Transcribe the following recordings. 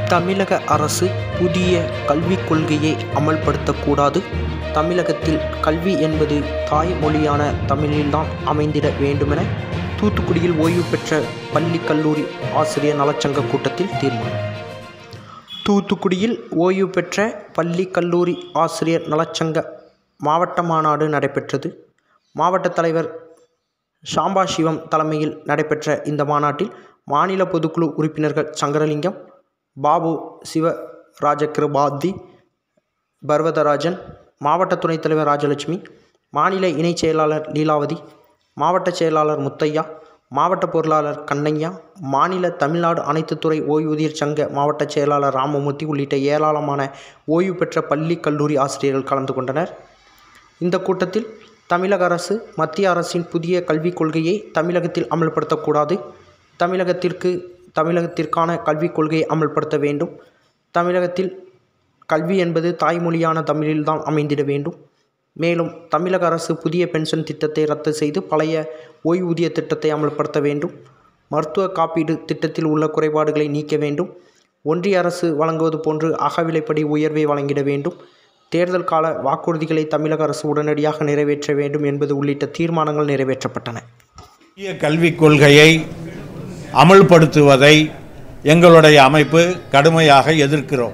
தமிழக அரசு புதிய கல்விக் கொள்கையை அமல்படுத்தக்கூடாது தமிழகத்தில் கல்வி என்பது தாய்மொழியான தமிழில்தான் அமைந்திட வேண்டுமென தூத்துக்குடியில் ஓய்வு பெற்ற பள்ளி கல்லூரி ஆசிரியர் நலச்சங்க கூட்டத்தில் தீர்மானம் தூத்துக்குடியில் ஓய்வு பெற்ற பள்ளி கல்லூரி ஆசிரியர் நலச்சங்க மாவட்ட மாநாடு நடைபெற்றது மாவட்ட தலைவர் ஷாம்பா சிவம் தலைமையில் நடைபெற்ற இந்த மாநாட்டில் மாநில பொதுக்குழு உறுப்பினர்கள் சங்கரலிங்கம் பாபு சிவராஜகிருபாதி பர்வதராஜன் மாவட்ட துணைத் தலைவர் ராஜலட்சுமி மாநில இணைச் செயலாளர் லீலாவதி மாவட்ட செயலாளர் முத்தையா மாவட்ட பொருளாளர் கண்ணையா மாநில தமிழ்நாடு அனைத்து துறை ஓய்வூதியர் சங்க மாவட்ட செயலாளர் ராமமூர்த்தி உள்ளிட்ட ஏராளமான ஓய்வு பெற்ற பள்ளி கல்லூரி ஆசிரியர்கள் கலந்து கொண்டனர் இந்த கூட்டத்தில் தமிழக அரசு மத்திய அரசின் புதிய கல்விக் கொள்கையை தமிழகத்தில் அமல்படுத்தக்கூடாது தமிழகத்திற்கு தமிழகத்திற்கான கல்விக் கொள்கையை அமல்படுத்த வேண்டும் தமிழகத்தில் கல்வி என்பது தாய்மொழியான தமிழில்தான் அமைந்திட வேண்டும் மேலும் தமிழக அரசு புதிய பென்ஷன் திட்டத்தை ரத்து செய்து பழைய ஓய்வூதிய திட்டத்தை அமல்படுத்த வேண்டும் மருத்துவ காப்பீடு திட்டத்தில் உள்ள குறைபாடுகளை நீக்க வேண்டும் ஒன்றிய அரசு வழங்குவது போன்று அகவிலைப்படி உயர்வை வழங்கிட வேண்டும் தேர்தல் கால வாக்குறுதிகளை தமிழக அரசு உடனடியாக நிறைவேற்ற வேண்டும் என்பது உள்ளிட்ட தீர்மானங்கள் நிறைவேற்றப்பட்டன புதிய கல்விக் கொள்கையை அமல்படுத்துவதை எங்களுடைய அமைப்பு கடுமையாக எதிர்க்கிறோம்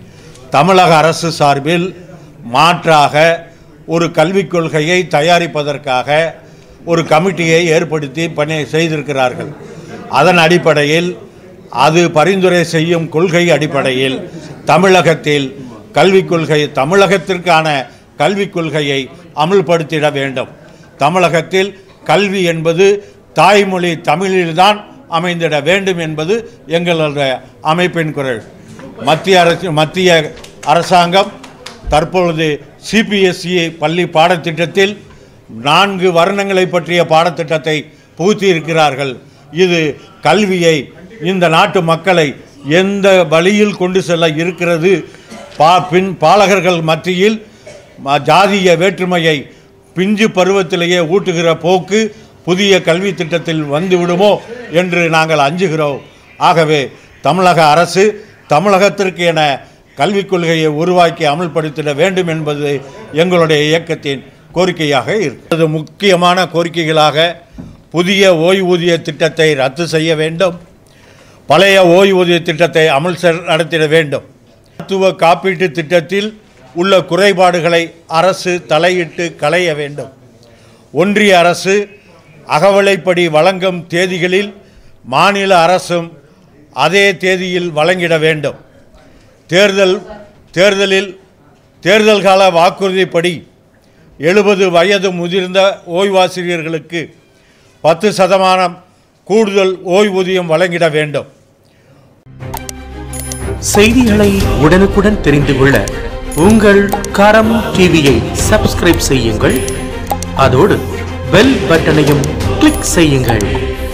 தமிழக அரசு சார்பில் மாற்றாக ஒரு கல்விக் கொள்கையை தயாரிப்பதற்காக ஒரு கமிட்டியை ஏற்படுத்தி பணி செய்திருக்கிறார்கள் அதன் அடிப்படையில் அது பரிந்துரை செய்யும் கொள்கை அடிப்படையில் தமிழகத்தில் கல்விக் கொள்கை தமிழகத்திற்கான கல்விக் கொள்கையை அமல்படுத்திட வேண்டும் தமிழகத்தில் கல்வி என்பது தாய்மொழி தமிழில்தான் அமைந்திட வேண்டும் என்பது எங்களுடைய அமைப்பின் குரல் மத்திய அரசு மத்திய அரசாங்கம் தற்பொழுது சிபிஎஸ்இ பள்ளி பாடத்திட்டத்தில் நான்கு வர்ணங்களை பற்றிய பாடத்திட்டத்தை புகுத்தி இருக்கிறார்கள் இது கல்வியை இந்த நாட்டு மக்களை எந்த வழியில் கொண்டு செல்ல இருக்கிறது பா பின் பாலகர்கள் மத்தியில் ம- ஜாதிய வேற்றுமையை பிஞ்சு பருவத்திலேயே ஊட்டுகிற போக்கு புதிய கல்வி திட்டத்தில் வந்துவிடுமோ என்று நாங்கள் அஞ்சுகிறோம் ஆகவே தமிழக அரசு தமிழகத்திற்கு என கல்விக் கொள்கையை உருவாக்கி அமல்படுத்திட வேண்டும் என்பது எங்களுடைய இயக்கத்தின் கோரிக்கையாக இருக்கிறது முக்கியமான கோரிக்கைகளாக புதிய ஓய்வூதிய திட்டத்தை ரத்து செய்ய வேண்டும் பழைய ஓய்வூதிய திட்டத்தை அமல் செ- நடத்திட வேண்டும் மருத்துவ காப்பீட்டு திட்டத்தில் உள்ள குறைபாடுகளை அரசு தலையிட்டு களைய வேண்டும் ஒன்றிய அரசு அகவலைப்படி வழங்கும் தேதிகளில் மாநில அரசும் அதே தேதியில் வழங்கிட வேண்டும் தேர்தல் தேர்தலில் தேர்தல் கால வாக்குறுதிப்படி எழுபது வயது முதிர்ந்த ஓய்வாசிரியர்களுக்கு பத்து சதமானம் கூடுதல் ஓய்வூதியம் வழங்கிட வேண்டும் செய்திகளை உடனுக்குடன் தெரிந்து கொள்ள உங்கள் கரம் டிவியை சப்ஸ்கிரைப் செய்யுங்கள் அதோடு பெல் பட்டனையும் கிளிக் செய்யுங்கள்